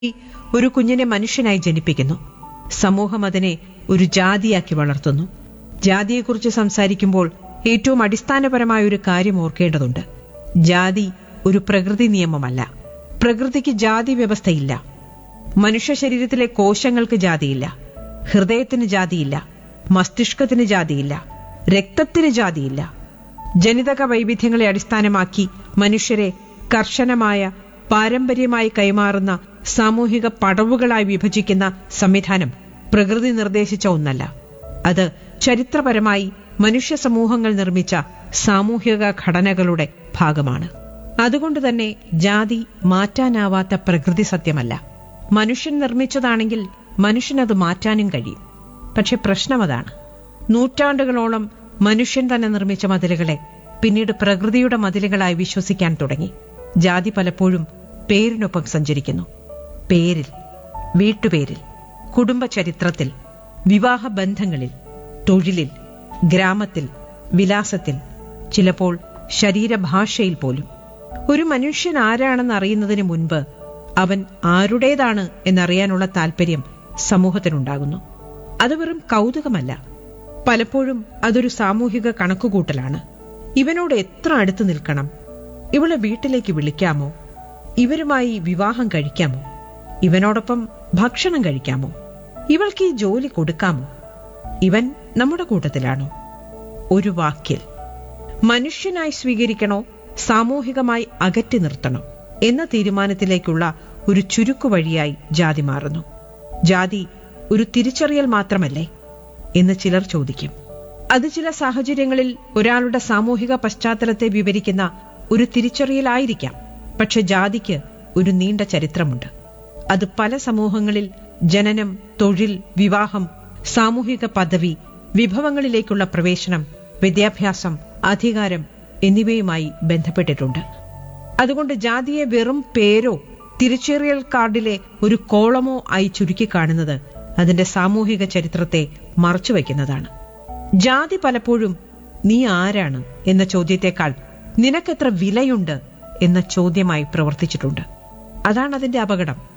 ഒരു കുഞ്ഞിനെ മനുഷ്യനായി ജനിപ്പിക്കുന്നു സമൂഹം അതിനെ ഒരു ജാതിയാക്കി വളർത്തുന്നു ജാതിയെക്കുറിച്ച് സംസാരിക്കുമ്പോൾ ഏറ്റവും അടിസ്ഥാനപരമായ ഒരു കാര്യം ഓർക്കേണ്ടതുണ്ട് ജാതി ഒരു പ്രകൃതി നിയമമല്ല പ്രകൃതിക്ക് ജാതി വ്യവസ്ഥയില്ല മനുഷ്യ ശരീരത്തിലെ കോശങ്ങൾക്ക് ജാതിയില്ല ഹൃദയത്തിന് ജാതിയില്ല മസ്തിഷ്കത്തിന് ജാതിയില്ല രക്തത്തിന് ജാതിയില്ല ജനിതക വൈവിധ്യങ്ങളെ അടിസ്ഥാനമാക്കി മനുഷ്യരെ കർശനമായ പാരമ്പര്യമായി കൈമാറുന്ന സാമൂഹിക പടവുകളായി വിഭജിക്കുന്ന സംവിധാനം പ്രകൃതി നിർദ്ദേശിച്ച ഒന്നല്ല അത് ചരിത്രപരമായി മനുഷ്യ സമൂഹങ്ങൾ നിർമ്മിച്ച സാമൂഹിക ഘടനകളുടെ ഭാഗമാണ് അതുകൊണ്ട് തന്നെ ജാതി മാറ്റാനാവാത്ത പ്രകൃതി സത്യമല്ല മനുഷ്യൻ നിർമ്മിച്ചതാണെങ്കിൽ മനുഷ്യനത് മാറ്റാനും കഴിയും പക്ഷെ പ്രശ്നം അതാണ് നൂറ്റാണ്ടുകളോളം മനുഷ്യൻ തന്നെ നിർമ്മിച്ച മതിലുകളെ പിന്നീട് പ്രകൃതിയുടെ മതിലുകളായി വിശ്വസിക്കാൻ തുടങ്ങി ജാതി പലപ്പോഴും പേരിനൊപ്പം സഞ്ചരിക്കുന്നു പേരിൽ വീട്ടുപേരിൽ കുടുംബ ചരിത്രത്തിൽ വിവാഹ ബന്ധങ്ങളിൽ തൊഴിലിൽ ഗ്രാമത്തിൽ വിലാസത്തിൽ ചിലപ്പോൾ ശരീരഭാഷയിൽ പോലും ഒരു മനുഷ്യൻ ആരാണെന്ന് അറിയുന്നതിന് മുൻപ് അവൻ ആരുടേതാണ് എന്നറിയാനുള്ള താല്പര്യം സമൂഹത്തിനുണ്ടാകുന്നു അത് വെറും കൗതുകമല്ല പലപ്പോഴും അതൊരു സാമൂഹിക കണക്കുകൂട്ടലാണ് ഇവനോട് എത്ര അടുത്ത് നിൽക്കണം ഇവളെ വീട്ടിലേക്ക് വിളിക്കാമോ ഇവരുമായി വിവാഹം കഴിക്കാമോ ഇവനോടൊപ്പം ഭക്ഷണം കഴിക്കാമോ ഇവൾക്ക് ഈ ജോലി കൊടുക്കാമോ ഇവൻ നമ്മുടെ കൂട്ടത്തിലാണോ ഒരു വാക്കിൽ മനുഷ്യനായി സ്വീകരിക്കണോ സാമൂഹികമായി അകറ്റി നിർത്തണോ എന്ന തീരുമാനത്തിലേക്കുള്ള ഒരു ചുരുക്കു വഴിയായി ജാതി മാറുന്നു ജാതി ഒരു തിരിച്ചറിയൽ മാത്രമല്ലേ എന്ന് ചിലർ ചോദിക്കും അത് ചില സാഹചര്യങ്ങളിൽ ഒരാളുടെ സാമൂഹിക പശ്ചാത്തലത്തെ വിവരിക്കുന്ന ഒരു തിരിച്ചറിയലായിരിക്കാം പക്ഷെ ജാതിക്ക് ഒരു നീണ്ട ചരിത്രമുണ്ട് അത് പല സമൂഹങ്ങളിൽ ജനനം തൊഴിൽ വിവാഹം സാമൂഹിക പദവി വിഭവങ്ങളിലേക്കുള്ള പ്രവേശനം വിദ്യാഭ്യാസം അധികാരം എന്നിവയുമായി ബന്ധപ്പെട്ടിട്ടുണ്ട് അതുകൊണ്ട് ജാതിയെ വെറും പേരോ തിരിച്ചറിയൽ കാർഡിലെ ഒരു കോളമോ ആയി ചുരുക്കി കാണുന്നത് അതിന്റെ സാമൂഹിക ചരിത്രത്തെ മറച്ചുവെക്കുന്നതാണ് ജാതി പലപ്പോഴും നീ ആരാണ് എന്ന ചോദ്യത്തെക്കാൾ നിനക്കെത്ര വിലയുണ്ട് എന്ന ചോദ്യമായി പ്രവർത്തിച്ചിട്ടുണ്ട് അതാണ് അതിന്റെ അപകടം